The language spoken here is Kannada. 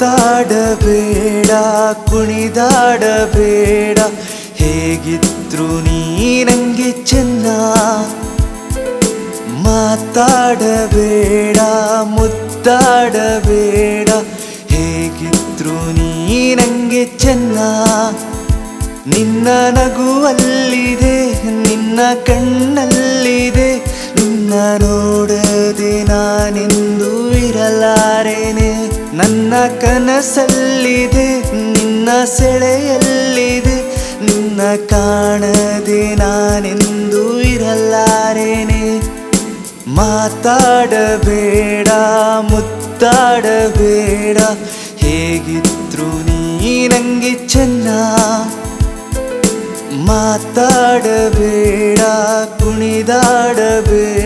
ಮಾತಾಡಬೇಡ ಕುಣಿದಾಡಬೇಡ ಹೇಗಿದ್ರು ನೀ ನಂಗೆ ಚೆನ್ನ ಮಾತಾಡಬೇಡ ಮುದ್ದಾಡಬೇಡ ಹೇಗಿದ್ರು ನೀ ನಂಗೆ ಚೆನ್ನ ನಿನ್ನ ನಗುವಲ್ಲಿದೆ ನಿನ್ನ ಕಣ್ಣಲ್ಲಿದೆ ನಿನ್ನ ನೋಡದೆ ನಾನೆಂದು ಇರಲಾರೇನೆ ನನ್ನ ಕನಸಲ್ಲಿದೆ ನಿನ್ನ ಸೆಳೆಯಲ್ಲಿದೆ ನಿನ್ನ ಕಾಣದೆ ನಾನೆಂದು ಇರಲಾರೇನೆ ಮಾತಾಡಬೇಡ ಮುದ್ದಾಡಬೇಡ ಹೇಗಿದ್ರು ನೀ ನಂಗೆ ಚೆನ್ನ ಮಾತಾಡಬೇಡ ಕುಣಿದಾಡಬೇಡ